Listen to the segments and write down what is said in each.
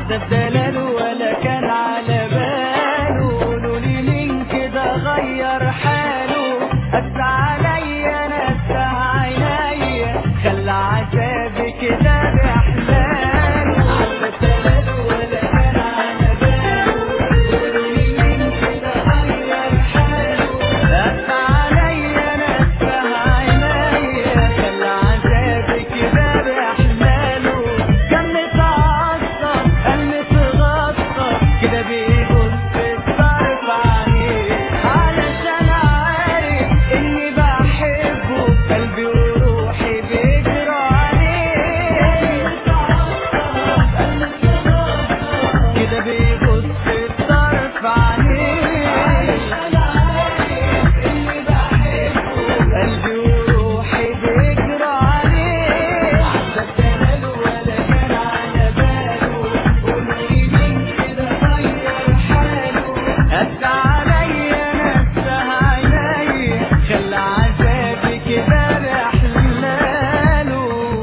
عدى بدلاله ولا كان على باله قولوا لي مين كده غير حاله قد عليا نسى عينيا خلى عذابي كده بأحلاله عدى بدلاله ولا كان على باله قولوا لي مين كده غير حاله قد عليا نسى عينيا خلى عذابي كده بأحلاله كان متعصب قال متغطى كده بيبص الطرف عليه علشان عارف اني بحبه قلبي وروحي بيجروا عليه كده بيبص الطرف عليه علشان عارف اني بحبه قلبي وروحي بيجروا عليه عدى بداله ولا كان على باله قولوا لي مين كده غير حاله قد عليا نسى عينيا خلى عذابي كده بأحلاله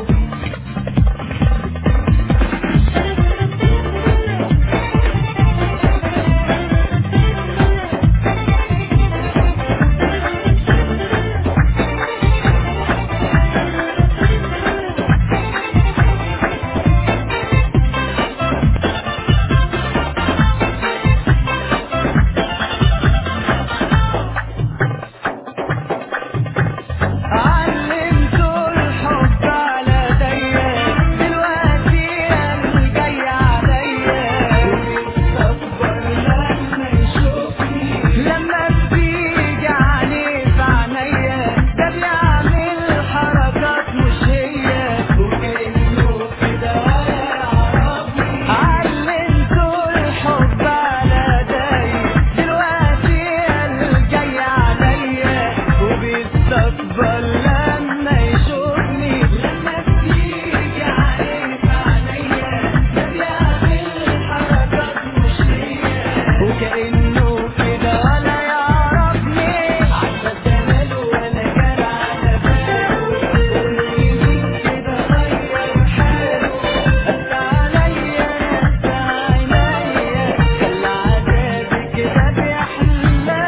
علمته الحب على ايديا دلوقتي قلبي جاي عليا ويتصبر لما يشوفني لما بتيجي عليه في عينيا ده بيعمل حركات مش هي وكأنه كده ولا يعرفني علمته الحب على ايديا دلوقتي قلبي جاي عليا وبيستقبل لما يشوفني لما بتيجي عليه في عينيا ده بيعمل حركات مش هي وكأنه كده ولا يعرفني عدى جماله ولا كان على باله يمين كده غير حاله قد عليا نسى عينيا خلى عذابي كده بأحلاله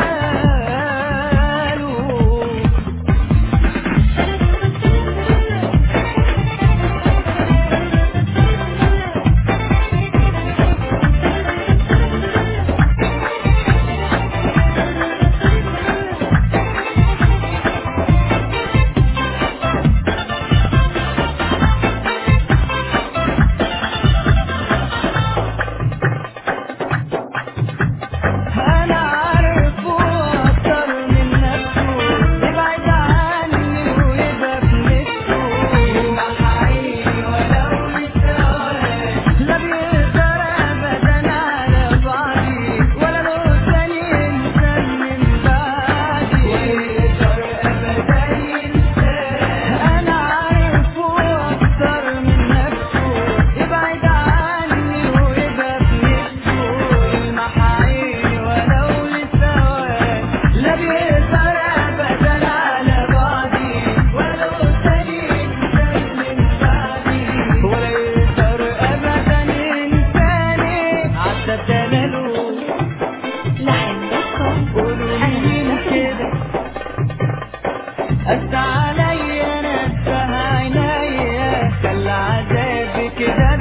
أنا عارفه أكتر من نفسه يبعد عني ويبقى بنفسه يلمح عيني ولو للثواني لا بيقدر أبدا على بعضي ولا له ثاني إنسان من بعدي يقدر أبدا ينساني أنا عارفه أكتر من نفسه يبعد عني ويبقى بنفسه يلمح عيني ولو للثواني لا بيقدر أبدا على بعضي ولا له ثاني إنسان من بعدي ولا يقدر أبدا ينساني عدى بدلاله لحن دوت كوم قولوا لي مين كده قد عليا نسى عينيا خلى عذابي كده